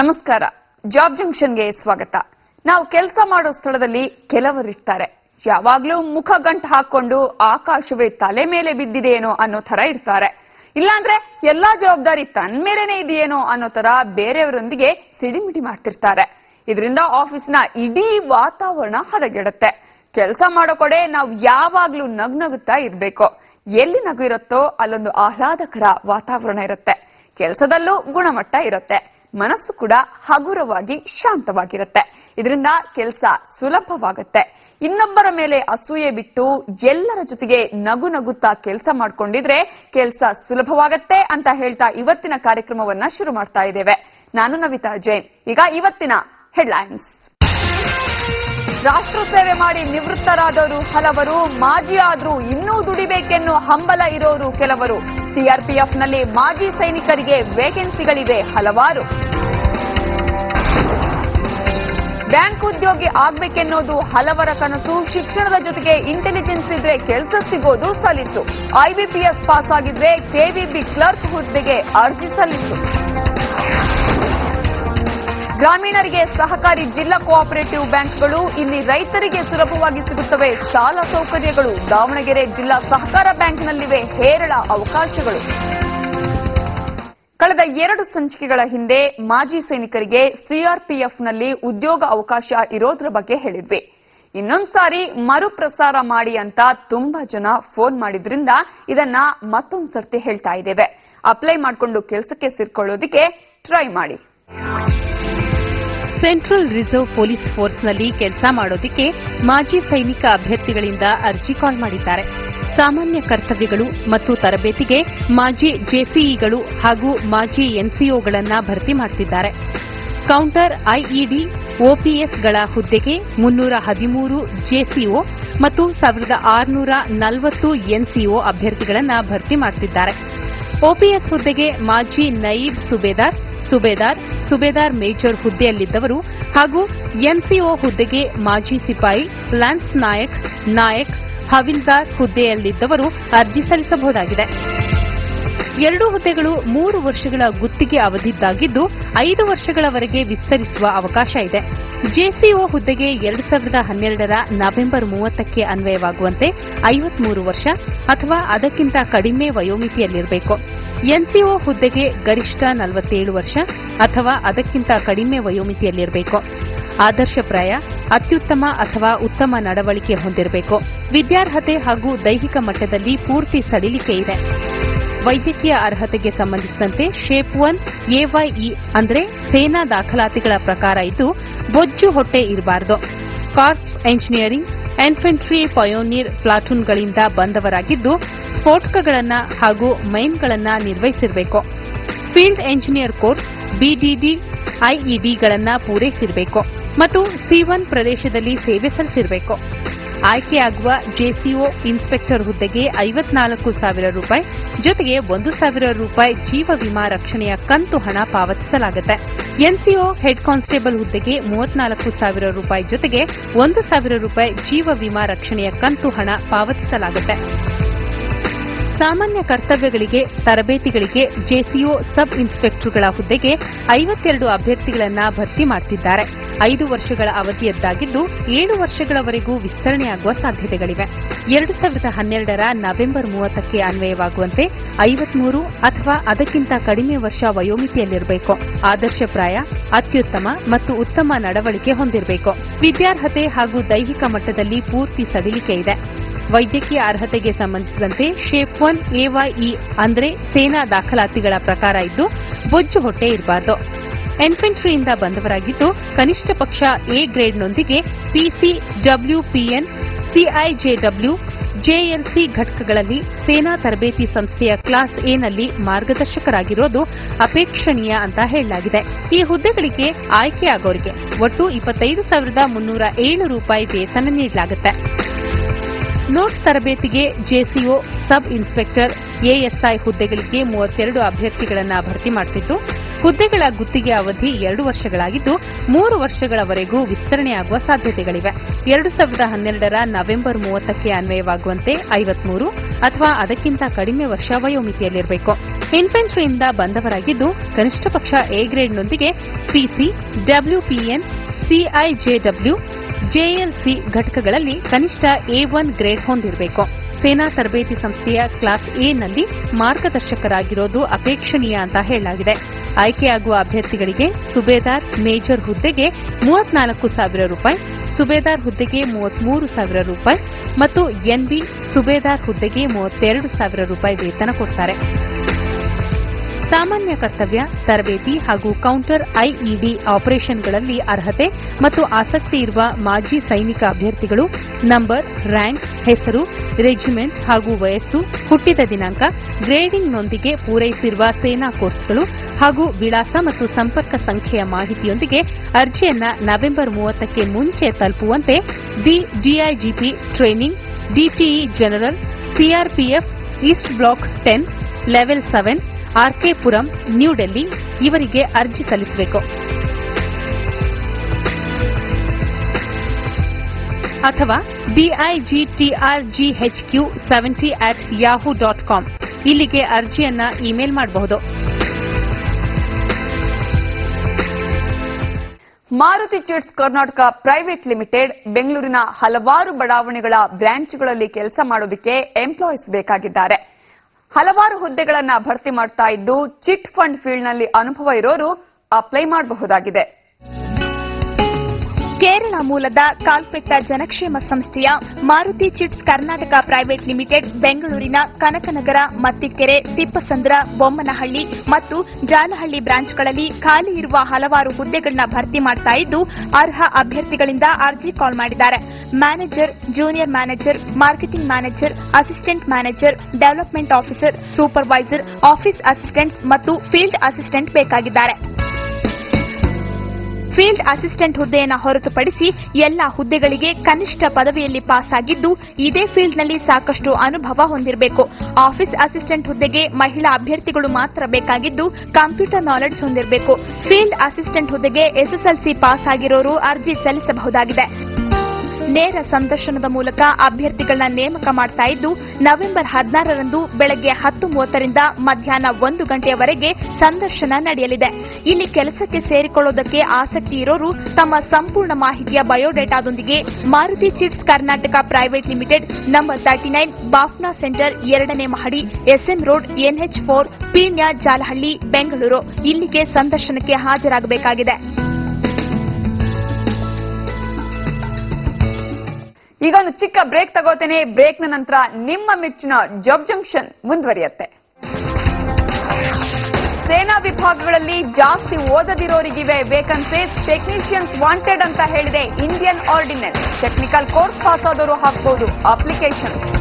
ನಮಸ್ಕಾರ ಜಾಬ್ ಜಂಕ್ಷನ್ಗೆ ಸ್ವಾಗತ ನಾವು ಕೆಲಸ ಮಾಡೋ ಸ್ಥಳದಲ್ಲಿ ಕೆಲವರಿರ್ತಾರೆ ಯಾವಾಗ್ಲೂ ಮುಖ ಗಂಟು ಹಾಕೊಂಡು ಆಕಾಶವೇ ತಲೆ ಮೇಲೆ ಬಿದ್ದಿದೆಯೇನೋ ಅನ್ನೋ ತರ ಇರ್ತಾರೆ ಇಲ್ಲಾಂದ್ರೆ ಎಲ್ಲಾ ಜವಾಬ್ದಾರಿ ತನ್ ಮೇಲೇನೆ ಇದೆಯೇನೋ ಅನ್ನೋ ತರ ಬೇರೆಯವರೊಂದಿಗೆ ಸಿಡಿಮಿಡಿ ಮಾಡ್ತಿರ್ತಾರೆ ಇದರಿಂದ ಆಫೀಸ್ನ ಇಡೀ ವಾತಾವರಣ ಹದಗೆಡುತ್ತೆ ಕೆಲಸ ಮಾಡೋ ಕಡೆ ನಾವು ಯಾವಾಗ್ಲೂ ನಗ್ನಗುತ್ತಾ ಇರ್ಬೇಕು ಎಲ್ಲಿ ನಗು ಇರುತ್ತೋ ಅಲ್ಲೊಂದು ಆಹ್ಲಾದಕರ ವಾತಾವರಣ ಇರುತ್ತೆ ಕೆಲಸದಲ್ಲೂ ಗುಣಮಟ್ಟ ಇರುತ್ತೆ ಮನಸ್ಸು ಕೂಡ ಹಗುರವಾಗಿ ಶಾಂತವಾಗಿರುತ್ತೆ ಇದರಿಂದ ಕೆಲಸ ಸುಲಭವಾಗುತ್ತೆ ಇನ್ನೊಬ್ಬರ ಮೇಲೆ ಅಸೂಯೆ ಬಿಟ್ಟು ಎಲ್ಲರ ಜೊತೆಗೆ ನಗು ನಗುತ್ತಾ ಕೆಲಸ ಮಾಡ್ಕೊಂಡಿದ್ರೆ ಕೆಲಸ ಸುಲಭವಾಗತ್ತೆ ಅಂತ ಹೇಳ್ತಾ ಇವತ್ತಿನ ಕಾರ್ಯಕ್ರಮವನ್ನ ಶುರು ಮಾಡ್ತಾ ಇದ್ದೇವೆ ನಾನು ನವಿತಾ ಜೈನ್ ಈಗ ಇವತ್ತಿನ ಹೆಡ್ಲೈನ್ಸ್ ರಾಷ್ಟ್ರ ಸೇವೆ ಮಾಡಿ ನಿವೃತ್ತರಾದವರು ಹಲವರು ಮಾಜಿ ಆದ್ರೂ ಇನ್ನೂ ದುಡಿಬೇಕೆನ್ನೋ ಹಂಬಲ ಇರೋರು ಕೆಲವರು ಸಿಆರ್ಪಿಎಫ್ನಲ್ಲಿ ಮಾಜಿ ಸೈನಿಕರಿಗೆ ವೇಕೆನ್ಸಿಗಳಿವೆ ಹಲವಾರು ಬ್ಯಾಂಕ್ ಉದ್ಯೋಗಿ ಆಗ್ಬೇಕೆನ್ನೋದು ಹಲವರ ಕನಸು ಶಿಕ್ಷಣದ ಜೊತೆಗೆ ಇಂಟೆಲಿಜೆನ್ಸ್ ಇದ್ರೆ ಕೆಲಸ ಸಿಗೋದು ಸಲೀಸು ಐಬಿಪಿಎಸ್ ಪಾಸ್ ಆಗಿದ್ರೆ ಕೆವಿಬಿ ಕ್ಲರ್ಕ್ ಹುದ್ದೆಗೆ ಅರ್ಜಿ ಸಲ್ಲಿಸು ಗ್ರಾಮೀಣರಿಗೆ ಸಹಕಾರಿ ಜಿಲ್ಲಾ ಕೋಆಪರೇಟಿವ್ ಬ್ಯಾಂಕ್ಗಳು ಇಲ್ಲಿ ರೈತರಿಗೆ ಸುಲಭವಾಗಿ ಸಿಗುತ್ತವೆ ಸಾಲ ಸೌಕರ್ಯಗಳು ದಾವಣಗೆರೆ ಜಿಲ್ಲಾ ಸಹಕಾರ ಬ್ಯಾಂಕ್ನಲ್ಲಿವೆ ಹೇರಳ ಅವಕಾಶಗಳು ಕಳೆದ ಎರಡು ಸಂಚಿಕೆಗಳ ಹಿಂದೆ ಮಾಜಿ ಸೈನಿಕರಿಗೆ ಸಿಆರ್ಪಿಎಫ್ನಲ್ಲಿ ಉದ್ಯೋಗ ಅವಕಾಶ ಇರೋದ್ರ ಬಗ್ಗೆ ಹೇಳಿದ್ವಿ ಇನ್ನೊಂದ್ಸಾರಿ ಮರುಪ್ರಸಾರ ಮಾಡಿ ಅಂತ ತುಂಬಾ ಜನ ಫೋನ್ ಮಾಡಿದ್ರಿಂದ ಇದನ್ನ ಮತ್ತೊಂದ್ ಸರ್ತಿ ಹೇಳ್ತಾ ಇದ್ದೇವೆ ಅಪ್ಲೈ ಮಾಡ್ಕೊಂಡು ಕೆಲಸಕ್ಕೆ ಸೇರ್ಕೊಳ್ಳೋದಕ್ಕೆ ಟ್ರೈ ಮಾಡಿ ಸೆಂಟ್ರಲ್ ರಿಸರ್ವ್ ಪೊಲೀಸ್ ಫೋರ್ಸ್ನಲ್ಲಿ ಕೆಲಸ ಮಾಡೋದಕ್ಕೆ ಮಾಜಿ ಸೈನಿಕ ಅಭ್ಯರ್ಥಿಗಳಿಂದ ಅರ್ಜಿ ಕಾಲ್ ಮಾಡಿದ್ದಾರೆ ಸಾಮಾನ್ಯ ಕರ್ತವ್ಯಗಳು ಮತ್ತು ತರಬೇತಿಗೆ ಮಾಜಿ ಜೆಸಿಇಗಳು ಹಾಗೂ ಮಾಜಿ ಎನ್ಸಿಒಗಳನ್ನ ಭರ್ತಿ ಮಾಡ್ತಿದ್ದಾರೆ ಕೌಂಟರ್ ಐಇಡಿ ಒಪಿಎಸ್ಗಳ ಹುದ್ದೆಗೆ ಮುನ್ನೂರ ಹದಿಮೂರು ಜೆಸಿಒ ಮತ್ತು ಸಾವಿರದ ಆರುನೂರ ನಲವತ್ತು ಎನ್ಸಿಒ ಅಭ್ಯರ್ಥಿಗಳನ್ನ ಭರ್ತಿ ಮಾಡ್ತಿದ್ದಾರೆ ಒಪಿಎಸ್ ಹುದ್ದೆಗೆ ಮಾಜಿ ನಯೀಬ್ ಸುಬೇದಾರ್ ಸುಬೇದಾರ್ ಸುಬೇದಾರ್ ಮೇಜರ್ ಹುದ್ದೆಯಲ್ಲಿದ್ದವರು ಹಾಗೂ ಎನ್ಸಿಒ ಹುದ್ದೆಗೆ ಮಾಜಿ ಸಿಪಾಯಿ ಲ್ಯಾನ್ಸ್ ನಾಯಕ್ ನಾಯಕ್ ಹವಿಲ್ದಾರ್ ಹುದ್ದೆಯಲ್ಲಿದ್ದವರು ಅರ್ಜಿ ಸಲ್ಲಿಸಬಹುದಾಗಿದೆ ಎರಡೂ ಹುದ್ದೆಗಳು ಮೂರು ವರ್ಷಗಳ ಗುತ್ತಿಗೆ ಅವಧಿದ್ದಾಗಿದ್ದು ಐದು ವರ್ಷಗಳವರೆಗೆ ವಿಸ್ತರಿಸುವ ಅವಕಾಶ ಇದೆ ಜೆಸಿಒ ಹುದ್ದೆಗೆ ಎರಡು ಸಾವಿರದ ಹನ್ನೆರಡರ ನವೆಂಬರ್ ಮೂವತ್ತಕ್ಕೆ ಅನ್ವಯವಾಗುವಂತೆ ಐವತ್ಮೂರು ವರ್ಷ ಅಥವಾ ಅದಕ್ಕಿಂತ ಕಡಿಮೆ ವಯೋಮಿತಿಯಲ್ಲಿರಬೇಕು ಎನ್ಸಿಒ ಹುದ್ದೆಗೆ ಗರಿಷ್ಠ ನಲವತ್ತೇಳು ವರ್ಷ ಅಥವಾ ಅದಕ್ಕಿಂತ ಕಡಿಮೆ ವಯೋಮಿತಿಯಲ್ಲಿರಬೇಕು ಆದರ್ಶಪ್ರಾಯ ಅತ್ಯುತ್ತಮ ಅಥವಾ ಉತ್ತಮ ನಡವಳಿಕೆ ಹೊಂದಿರಬೇಕು ವಿದ್ಯಾರ್ಹತೆ ಹಾಗೂ ದೈಹಿಕ ಮಟ್ಟದಲ್ಲಿ ಪೂರ್ತಿ ಸಡಿಲಿಕೆ ಇದೆ ವೈದ್ಯಕೀಯ ಅರ್ಹತೆಗೆ ಸಂಬಂಧಿಸಿದಂತೆ ಶೇಪ್ ಒನ್ ಎವೈಇ ಅಂದರೆ ಸೇನಾ ದಾಖಲಾತಿಗಳ ಪ್ರಕಾರ ಇದ್ದು ಬೊಜ್ಜು ಹೊಟ್ಟೆ ಇರಬಾರದು ಕಾರ್ಪ್ಸ್ ಎಂಜಿನಿಯರಿಂಗ್ ಎನ್ಫೆಂಟ್ರಿ ಪಯೋನೀರ್ ಪ್ಲಾಟೂನ್ಗಳಿಂದ ಬಂದವರಾಗಿದ್ದು ಸ್ಫೋಟಕಗಳನ್ನ ಹಾಗೂ ಮೈನ್ಗಳನ್ನ ನಿರ್ವಹಿಸಿರಬೇಕು ಫೀಲ್ಡ್ ಎಂಜಿನಿಯರ್ ಕೋರ್ಸ್ ಬಿಡಿಡಿ ಐಇಡಿಗಳನ್ನ ಪೂರೈಸಿರಬೇಕು ಮತ್ತು ಸಿ ಒನ್ ಪ್ರದೇಶದಲ್ಲಿ ಸೇವೆ ಸಲ್ಲಿಸಿರಬೇಕು ಆಯ್ಕೆಯಾಗುವ ಜೆಸಿಒ ಇನ್ಸ್ಪೆಕ್ಟರ್ ಹುದ್ದೆಗೆ ಐವತ್ನಾಲ್ಕು ಸಾವಿರ ರೂಪಾಯಿ ಜೊತೆಗೆ ಒಂದು ಸಾವಿರ ರೂಪಾಯಿ ಜೀವ ವಿಮಾ ರಕ್ಷಣೆಯ ಕಂತು ಹಣ ಪಾವತಿಸಲಾಗುತ್ತೆ ಎನ್ಸಿಒ ಹೆಡ್ ಕಾನ್ಸ್ಟೇಬಲ್ ಹುದ್ದೆಗೆ ಮೂವತ್ನಾಲ್ಕು ಸಾವಿರ ರೂಪಾಯಿ ಜೊತೆಗೆ ಒಂದು ಸಾವಿರ ರೂಪಾಯಿ ಜೀವ ವಿಮಾ ರಕ್ಷಣೆಯ ಕಂತು ಹಣ ಪಾವತಿಸಲಾಗುತ್ತೆ ಸಾಮಾನ್ಯ ಕರ್ತವ್ಯಗಳಿಗೆ ತರಬೇತಿಗಳಿಗೆ ಜೆಸಿಒ ಸಬ್ ಇನ್ಸ್ಪೆಕ್ಟರ್ಗಳ ಹುದ್ದೆಗೆ ಐವತ್ತೆರಡು ಅಭ್ಯರ್ಥಿಗಳನ್ನ ಭರ್ತಿ ಮಾಡ್ತಿದ್ದಾರೆ ಐದು ವರ್ಷಗಳ ಅವಧಿಯದ್ದಾಗಿದ್ದು ಏಳು ವರ್ಷಗಳವರೆಗೂ ವಿಸ್ತರಣೆಯಾಗುವ ಸಾಧ್ಯತೆಗಳಿವೆ ಎರಡು ಸಾವಿರದ ಹನ್ನೆರಡರ ನವೆಂಬರ್ ಮೂವತ್ತಕ್ಕೆ ಅನ್ವಯವಾಗುವಂತೆ ಐವತ್ಮೂರು ಅಥವಾ ಅದಕ್ಕಿಂತ ಕಡಿಮೆ ವರ್ಷ ವಯೋಮಿತಿಯಲ್ಲಿರಬೇಕು ಆದರ್ಶಪ್ರಾಯ ಅತ್ಯುತ್ತಮ ಮತ್ತು ಉತ್ತಮ ನಡವಳಿಕೆ ಹೊಂದಿರಬೇಕು ವಿದ್ಯಾರ್ಹತೆ ಹಾಗೂ ದೈಹಿಕ ಮಟ್ಟದಲ್ಲಿ ಪೂರ್ತಿ ಸಡಿಲಿಕೆ ಇದೆ ವೈದ್ಯಕೀಯ ಅರ್ಹತೆಗೆ ಸಂಬಂಧಿಸಿದಂತೆ ಶೇಪ್ ಒನ್ ಎವೈಇ ಅಂದರೆ ಸೇನಾ ದಾಖಲಾತಿಗಳ ಪ್ರಕಾರ ಇದ್ದು ಬೊಜ್ಜು ಹೊಟ್ಟೆ ಇರಬಾರದು ಎನ್ಫೆಂಟ್ರಿಯಿಂದ ಬಂದವರಾಗಿದ್ದು ಕನಿಷ್ಠ ಪಕ್ಷ ಎ ಗ್ರೇಡ್ನೊಂದಿಗೆ ಪಿಸಿ ಡಬ್ಲ್ಯೂಪಿಎನ್ ಸಿಐಜೆಡಬ್ಲ್ಯೂ ಜೆಎಲ್ಸಿ ಘಟಕಗಳಲ್ಲಿ ಸೇನಾ ತರಬೇತಿ ಸಂಸ್ಥೆಯ ಕ್ಲಾಸ್ ಎನಲ್ಲಿ ಮಾರ್ಗದರ್ಶಕರಾಗಿರೋದು ಅಪೇಕ್ಷಣೀಯ ಅಂತ ಹೇಳಲಾಗಿದೆ ಈ ಹುದ್ದೆಗಳಿಗೆ ಆಯ್ಕೆಯಾಗೋರಿಗೆ ಒಟ್ಟು ಇಪ್ಪತ್ತೈದು ಸಾವಿರದ ಮುನ್ನೂರ ಏಳು ರೂಪಾಯಿ ವೇತನ ನೀಡಲಾಗುತ್ತೆ ನೋಟ್ಸ್ ತರಬೇತಿಗೆ ಜೆಸಿಒ ಸಬ್ ಇನ್ಸ್ಪೆಕ್ಟರ್ ಎಎಸ್ಐ ಹುದ್ದೆಗಳಿಗೆ ಮೂವತ್ತೆರಡು ಅಭ್ಯರ್ಥಿಗಳನ್ನ ಭರ್ತಿ ಮಾಡುತ್ತಿದ್ದು ಹುದ್ದೆಗಳ ಗುತ್ತಿಗೆ ಅವಧಿ ಎರಡು ವರ್ಷಗಳಾಗಿದ್ದು ಮೂರು ವರ್ಷಗಳವರೆಗೂ ವಿಸ್ತರಣೆಯಾಗುವ ಸಾಧ್ಯತೆಗಳಿವೆ ಎರಡು ಸಾವಿರದ ಹನ್ನೆರಡರ ನವೆಂಬರ್ ಮೂವತ್ತಕ್ಕೆ ಅನ್ವಯವಾಗುವಂತೆ ಐವತ್ಮೂರು ಅಥವಾ ಅದಕ್ಕಿಂತ ಕಡಿಮೆ ವರ್ಷ ವಯೋಮಿತಿಯಲ್ಲಿರಬೇಕು ಇನ್ಫೆಂಟ್ರಿಯಿಂದ ಬಂದವರಾಗಿದ್ದು ಕನಿಷ್ಠ ಪಕ್ಷ ಎ ಗ್ರೇಡ್ನೊಂದಿಗೆ ಪಿಸಿ ಡಬ್ಲ್ಯೂಪಿಎನ್ ಸಿಐಜೆಡಬ್ಲ್ಯೂ ಜೆಎಲ್ಸಿ ಘಟಕಗಳಲ್ಲಿ ಕನಿಷ್ಠ ಎ ಒನ್ ಗ್ರೇಡ್ ಹೊಂದಿರಬೇಕು ಸೇನಾ ತರಬೇತಿ ಸಂಸ್ಥೆಯ ಕ್ಲಾಸ್ ಎನಲ್ಲಿ ಮಾರ್ಗದರ್ಶಕರಾಗಿರೋದು ಅಪೇಕ್ಷಣೀಯ ಅಂತ ಹೇಳಲಾಗಿದೆ ಆಯ್ಕೆಯಾಗುವ ಅಭ್ಯರ್ಥಿಗಳಿಗೆ ಸುಬೇದಾರ್ ಮೇಜರ್ ಹುದ್ದೆಗೆ ಮೂವತ್ನಾಲ್ಕು ಸಾವಿರ ರೂಪಾಯಿ ಸುಬೇದಾರ್ ಹುದ್ದೆಗೆ ಮೂವತ್ಮೂರು ಸಾವಿರ ರೂಪಾಯಿ ಮತ್ತು ಎನ್ಬಿ ಸುಬೇದಾರ್ ಹುದ್ದೆಗೆ ಮೂವತ್ತೆರಡು ಸಾವಿರ ರೂಪಾಯಿ ವೇತನ ಕೊಡ್ತಾರೆ ಸಾಮಾನ್ಯ ಕರ್ತವ್ಯ ತರಬೇತಿ ಹಾಗೂ ಕೌಂಟರ್ ಐಇಡಿ ಆಪರೇಷನ್ಗಳಲ್ಲಿ ಅರ್ಹತೆ ಮತ್ತು ಆಸಕ್ತಿ ಇರುವ ಮಾಜಿ ಸೈನಿಕ ಅಭ್ಯರ್ಥಿಗಳು ನಂಬರ್ ರ್ಯಾಂಕ್ ಹೆಸರು ರೆಜಿಮೆಂಟ್ ಹಾಗೂ ವಯಸ್ಸು ಹುಟ್ಟಿದ ದಿನಾಂಕ ಗ್ರೇಡಿಂಗ್ನೊಂದಿಗೆ ಪೂರೈಸಿರುವ ಸೇನಾ ಕೋರ್ಸ್ಗಳು ಹಾಗೂ ವಿಳಾಸ ಮತ್ತು ಸಂಪರ್ಕ ಸಂಖ್ಯೆಯ ಮಾಹಿತಿಯೊಂದಿಗೆ ಅರ್ಜಿಯನ್ನ ನವೆಂಬರ್ ಮೂವತ್ತಕ್ಕೆ ಮುಂಚೆ ತಲುಪುವಂತೆ the DIGP training DTE general CRPF east block ten level seven RK Puram New Delhi ಇವರಿಗೆ ಅರ್ಜಿ ಸಲ್ಲಿಸಬೇಕು ಅಥವಾ DIGTRGHQ seventy at Yahoo dot com ಇಲ್ಲಿಗೆ ಅರ್ಜಿಯನ್ನ ಇಮೇಲ್ ಮಾಡಬಹುದು Maruti chits Karnataka private limited ಬೆಂಗಳೂರಿನ ಹಲವಾರು ಬಡಾವಣೆಗಳ ಬ್ರಾಂಚ್ಗಳಲ್ಲಿ ಕೆಲಸ ಮಾಡೋದಕ್ಕೆ ಎಂಪ್ಲಾಯೀಸ್ ಬೇಕಾಗಿದ್ದಾರೆ ಹಲವಾರು ಹುದ್ದೆಗಳನ್ನ ಭರ್ತಿ ಮಾಡ್ತಾ ಇದ್ದು ಚಿಟ್ ಫಂಡ್ ಫೀಲ್ಡ್ನಲ್ಲಿ ಅನುಭವ ಇರೋರು ಅಪ್ಲೈ ಮಾಡಬಹುದಾಗಿದೆ ಕೇರಳ ಮೂಲದ ಕಾಲ್ಪೆಟ್ಟ ಜನಕ್ಷೇಮ ಸಂಸ್ಥೆಯ Maruti chits Karnataka private limited ಬೆಂಗಳೂರಿನ ಕನಕನಗರ ಮತ್ತಿಕೆರೆ ತಿಪ್ಪಸಂದ್ರ ಬೊಮ್ಮನಹಳ್ಳಿ ಮತ್ತು ಜಾಲಹಳ್ಳಿ ಬ್ರಾಂಚ್ಗಳಲ್ಲಿ ಖಾಲಿ ಇರುವ ಹಲವಾರು ಹುದ್ದೆಗಳನ್ನ ಭರ್ತಿ ಮಾಡ್ತಾ ಇದ್ದು ಅರ್ಹ ಅಭ್ಯರ್ಥಿಗಳಿಂದ ಅರ್ಜಿ ಕಾಲ್ ಮಾಡಿದ್ದಾರೆ manager junior manager marketing manager assistant manager development officer supervisor office assistant ಮತ್ತು ಫೀಲ್ಡ್ ಅಸಿಸ್ಟೆಂಟ್ ಬೇಕಾಗಿದ್ದಾರೆ ಫೀಲ್ಡ್ ಅಸಿಸ್ಟೆಂಟ್ ಹುದ್ದೆಯನ್ನು ಹೊರತುಪಡಿಸಿ ಎಲ್ಲಾ ಹುದ್ದೆಗಳಿಗೆ ಕನಿಷ್ಠ ಪದವಿಯಲ್ಲಿ ಪಾಸ್ ಆಗಿದ್ದು ಇದೇ ಫೀಲ್ಡ್ನಲ್ಲಿ ಸಾಕಷ್ಟು ಅನುಭವ ಹೊಂದಿರಬೇಕು ಆಫೀಸ್ ಅಸಿಸ್ಟೆಂಟ್ ಹುದ್ದೆಗೆ ಮಹಿಳಾ ಅಭ್ಯರ್ಥಿಗಳು ಮಾತ್ರ ಬೇಕಾಗಿದ್ದು ಕಂಪ್ಯೂಟರ್ ನಾಲೆಡ್ಜ್ ಹೊಂದಿರಬೇಕು ಫೀಲ್ಡ್ ಅಸಿಸ್ಟೆಂಟ್ ಹುದ್ದೆಗೆ ಎಸ್ಎಸ್ಎಲ್ಸಿ ಪಾಸ್ ಆಗಿರೋರು ಅರ್ಜಿ ಸಲ್ಲಿಸಬಹುದಾಗಿದೆ ನೇರ ಸಂದರ್ಶನದ ಮೂಲಕ ಅಭ್ಯರ್ಥಿಗಳನ್ನ ನೇಮಕ ಮಾಡ್ತಾ ಇದ್ದು ನವೆಂಬರ್ ಹದಿನಾರರಂದು ಬೆಳಗ್ಗೆ ಹತ್ತು ಮೂವತ್ತರಿಂದ ಮಧ್ಯಾಹ್ನ ಒಂದು ಗಂಟೆಯವರೆಗೆ ಸಂದರ್ಶನ ನಡೆಯಲಿದೆ ಇಲ್ಲಿ ಕೆಲಸಕ್ಕೆ ಸೇರಿಕೊಳ್ಳುವುದಕ್ಕೆ ಆಸಕ್ತಿ ಇರೋರು ತಮ್ಮ ಸಂಪೂರ್ಣ ಮಾಹಿತಿಯ ಬಯೋಡೇಟಾದೊಂದಿಗೆ Maruti chits Karnataka private limited number thirty nine Bafna centre ಎರಡನೇ ಮಹಡಿ SN road NH four Peenya Jalahalli Bengaluru ಇಲ್ಲಿಗೆ ಸಂದರ್ಶನಕ್ಕೆ ಹಾಜರಾಗಬೇಕಾಗಿದೆ ಈಗ ಒಂದು ಚಿಕ್ಕ ಬ್ರೇಕ್ ತಗೋತೇನೆ ಬ್ರೇಕ್ನ ನಂತರ ನಿಮ್ಮ ಮೆಚ್ಚಿನ ಜಾಬ್ ಜಂಕ್ಷನ್ ಮುಂದುವರಿಯುತ್ತೆ ಸೇನಾ ವಿಭಾಗಗಳಲ್ಲಿ ಜಾಸ್ತಿ ಓದದಿರೋರಿಗಿವೆ ವೇಕನ್ಸೀಸ್ ಟೆಕ್ನಿಷಿಯನ್ಸ್ ವಾಂಟೆಡ್ ಅಂತ ಹೇಳಿದೆ Indian ordnance technical course pass ಆದವರು ಹಾಕಬಹುದು ಅಪ್ಲಿಕೇಶನ್